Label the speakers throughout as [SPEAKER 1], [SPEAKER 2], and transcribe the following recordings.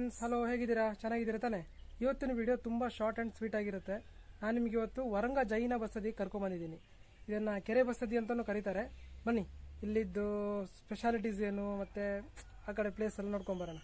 [SPEAKER 1] friends hello ಹೇಗಿದ್ದೀರಾ ಚೆನ್ನಾಗಿದ್ದೀರಾ ತಾನೆ ಇವತ್ತಿನ ವಿಡಿಯೋ ತುಂಬ ಶಾರ್ಟ್ ಆ್ಯಂಡ್ ಸ್ವೀಟ್ ಆಗಿರುತ್ತೆ ನಾನು ನಿಮಗೆ ಇವತ್ತು ವರಂಗ ಜೈನ ಬಸದಿ ಕರ್ಕೊಂಬಂದಿದ್ದೀನಿ ಇದನ್ನು ಕೆರೆ ಬಸದಿ ಅಂತಲೂ ಕರೀತಾರೆ ಬನ್ನಿ ಇಲ್ಲಿದ್ದು ಸ್ಪೆಷಾಲಿಟೀಸ್ ಏನು ಮತ್ತು ಆ ಕಡೆ ಪ್ಲೇಸ್ ಎಲ್ಲ ನೋಡ್ಕೊಂಬರೋಣ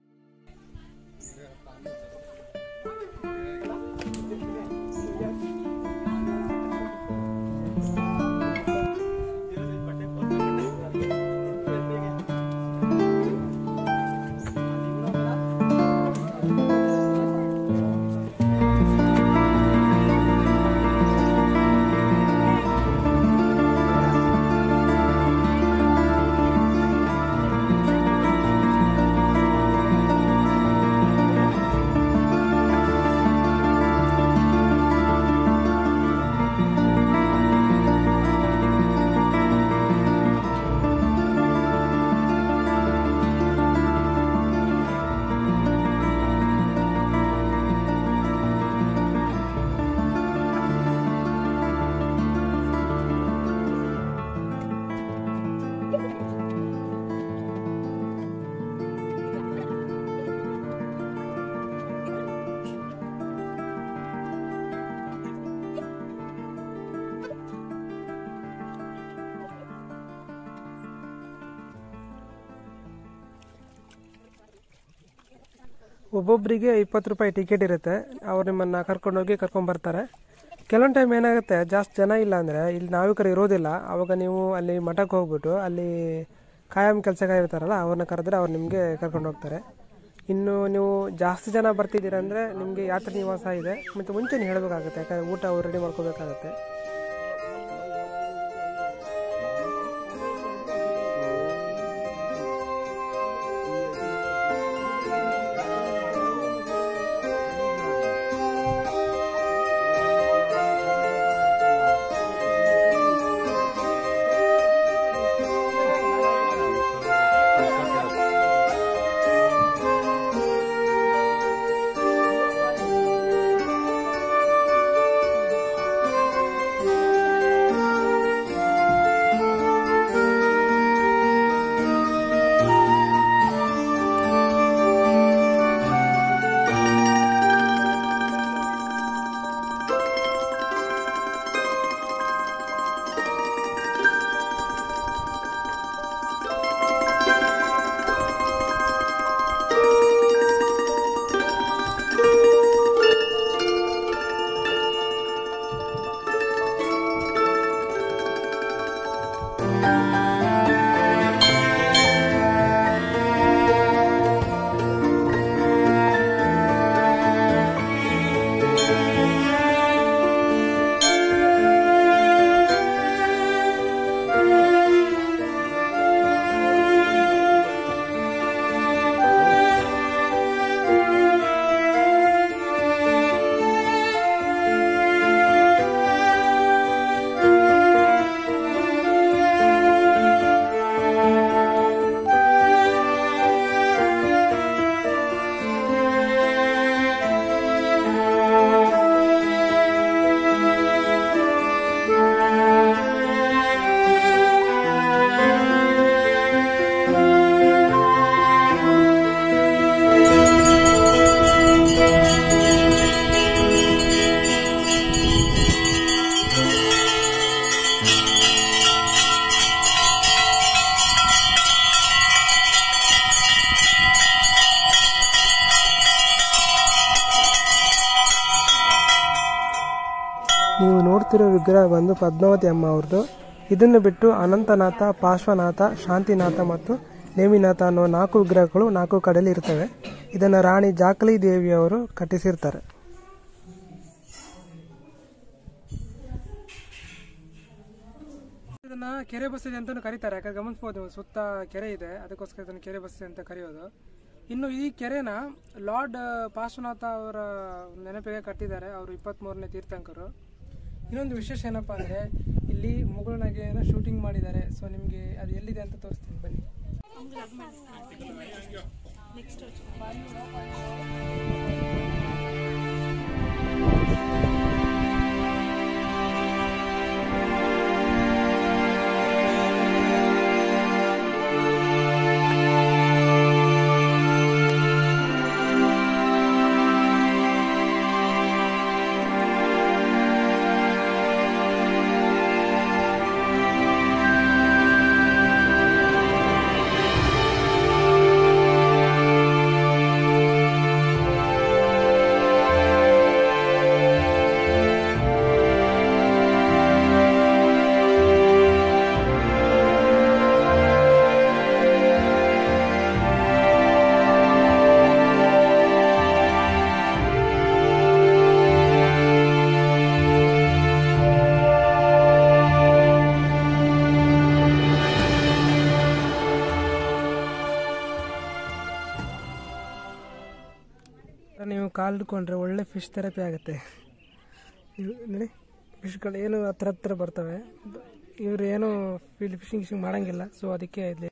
[SPEAKER 1] ಒಬ್ಬೊಬ್ಬರಿಗೆ ಇಪ್ಪತ್ತು ರೂಪಾಯಿ ಟಿಕೆಟ್ ಇರುತ್ತೆ ಅವ್ರು ನಿಮ್ಮನ್ನು ಕರ್ಕೊಂಡೋಗಿ ಕರ್ಕೊಂಬರ್ತಾರೆ ಕೆಲವೊಂದು ಟೈಮ್ ಏನಾಗುತ್ತೆ ಜಾಸ್ತಿ ಜನ ಇಲ್ಲ ಅಂದರೆ ಇಲ್ಲಿ ನಾವೇ ಕಡೆ ಇರೋದಿಲ್ಲ ಆವಾಗ ನೀವು ಅಲ್ಲಿ ಮಠಕ್ಕೆ ಹೋಗ್ಬಿಟ್ಟು ಅಲ್ಲಿ ಕಾಯಂ ಕೆಲಸಗಾರ ಇರ್ತಾರಲ್ಲ ಅವ್ರನ್ನ ಕರೆದ್ರೆ ಅವ್ರು ನಿಮಗೆ ಕರ್ಕೊಂಡು ಹೋಗ್ತಾರೆ ಇನ್ನು ನೀವು ಜಾಸ್ತಿ ಜನ ಬರ್ತಿದ್ದೀರ ಅಂದರೆ ನಿಮಗೆ ಯಾತ್ರೆ ನಿವಾಸ ಇದೆ ಮತ್ತು ಮುಂಚೆನೇ ಹೇಳಬೇಕಾಗುತ್ತೆ ಯಾಕಂದರೆ ಊಟ ಅವ್ರು ರೆಡಿ ಮಾಡ್ಕೋಬೇಕಾಗತ್ತೆ ನೀವು ನೋಡ್ತಿರೋ ವಿಗ್ರಹ ಬಂದು ಪದ್ಮಾವತಿ ಅಮ್ಮ ಅವ್ರದ್ದು ಇದನ್ನು ಬಿಟ್ಟು ಅನಂತನಾಥ ಪಾರ್ಶ್ವನಾಥ ಶಾಂತಿನಾಥ ಮತ್ತು ನೇಮಿನಾಥ ಅನ್ನೋ ನಾಲ್ಕು ವಿಗ್ರಹಗಳು ನಾಲ್ಕು ಕಡೆಯಲ್ಲಿ ಇರ್ತವೆ ಇದನ್ನು ರಾಣಿ ಜಾಕಲಿ ದೇವಿಯವರು ಕಟ್ಟಿಸಿರ್ತಾರೆ ಇದನ್ನ ಕೆರೆ ಬಸದಿ ಅಂತಾನು ಕರೀತಾರೆ ಯಾಕಂದ್ರೆ ಗಮನಿಸಬಹುದು ಸುತ್ತ ಕೆರೆ ಇದೆ ಅದಕ್ಕೋಸ್ಕರ ಇದನ್ನು ಕೆರೆ ಬಸದಿ ಅಂತ ಕರೆಯೋದು ಇನ್ನು ಈ ಕೆರೆನ ಲಾರ್ಡ್ ಪಾರ್ಶ್ವನಾಥ ಅವರ ನೆನಪಿಗೆ ಕಟ್ಟಿದ್ದಾರೆ ಅವರು ಇಪ್ಪತ್ತ್ ಮೂರನೇ ತೀರ್ಥಂಕರು ಇನ್ನೊಂದು ವಿಶೇಷ ಏನಪ್ಪಾ ಅಂದ್ರೆ ಇಲ್ಲಿ ಮುಗುಳ್ನಗೆಯನ್ನು ಶೂಟಿಂಗ್ ಮಾಡಿದ್ದಾರೆ ಸೊ ನಿಮಗೆ ಅದು ಎಲ್ಲಿದೆ ಅಂತ ತೋರಿಸ್ತೀನಿ ಬನ್ನಿ ನೀವು ಕಾಲು ಹಿಡ್ಕೊಂಡ್ರೆ ಒಳ್ಳೆ ಫಿಶ್ ಥೆರಪಿ ಆಗುತ್ತೆ ಇವು ನೋಡಿ ಫಿಶ್ಗಳು ಏನು ಹತ್ರ ಹತ್ರ ಬರ್ತವೆ ಇವ್ರು ಏನು ಫೀಲ್ಡ್ ಫಿಶಿಂಗ್ ಗಿಶಿಂಗ್ ಮಾಡಂಗಿಲ್ಲ ಸೊ ಅದಕ್ಕೆ ಇಲ್ಲಿ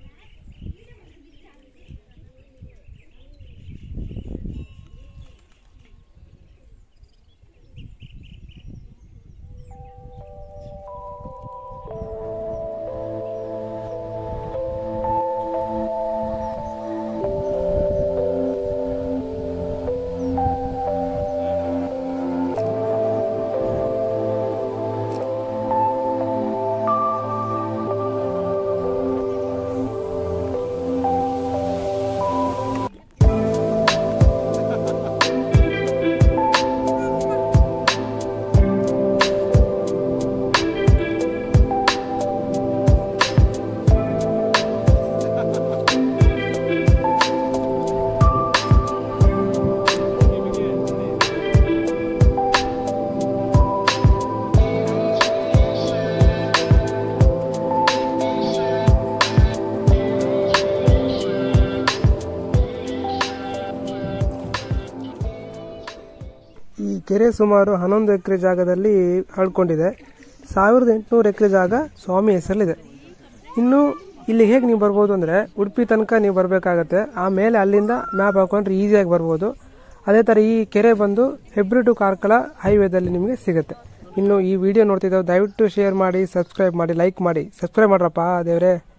[SPEAKER 1] ಈ ಕೆರೆ ಸುಮಾರು ಹನ್ನೊಂದು ಎಕರೆ ಜಾಗದಲ್ಲಿ ಹಳ್ಕೊಂಡಿದೆ ಸಾವಿರದ ಎಂಟುನೂರು ಎಕರೆ ಜಾಗ ಸ್ವಾಮಿ ಹೆಸರಲ್ಲಿದೆ ಇನ್ನು ಇಲ್ಲಿ ಹೇಗೆ ನೀವು ಬರ್ಬೋದು ಅಂದರೆ ಉಡುಪಿ ತನಕ ನೀವು ಬರಬೇಕಾಗತ್ತೆ ಆಮೇಲೆ ಅಲ್ಲಿಂದ ಮ್ಯಾಪ್ ಹಾಕೊಂಡ್ರೆ ಈಸಿಯಾಗಿ ಬರ್ಬೋದು ಅದೇ ಥರ ಈ ಕೆರೆ ಬಂದು ಹೆಬ್ರಿ ಟು ಕಾರ್ಕಳ ಹೈವೇದಲ್ಲಿ ನಿಮಗೆ ಸಿಗುತ್ತೆ ಇನ್ನು ಈ ವಿಡಿಯೋ ನೋಡ್ತಿದ್ದಾವೆ ದಯವಿಟ್ಟು ಶೇರ್ ಮಾಡಿ ಸಬ್ಸ್ಕ್ರೈಬ್ ಮಾಡಿ ಲೈಕ್ ಮಾಡಿ ಸಬ್ಸ್ಕ್ರೈಬ್ ಮಾಡ್ರಪ್ಪ ದೇವ್ರೆ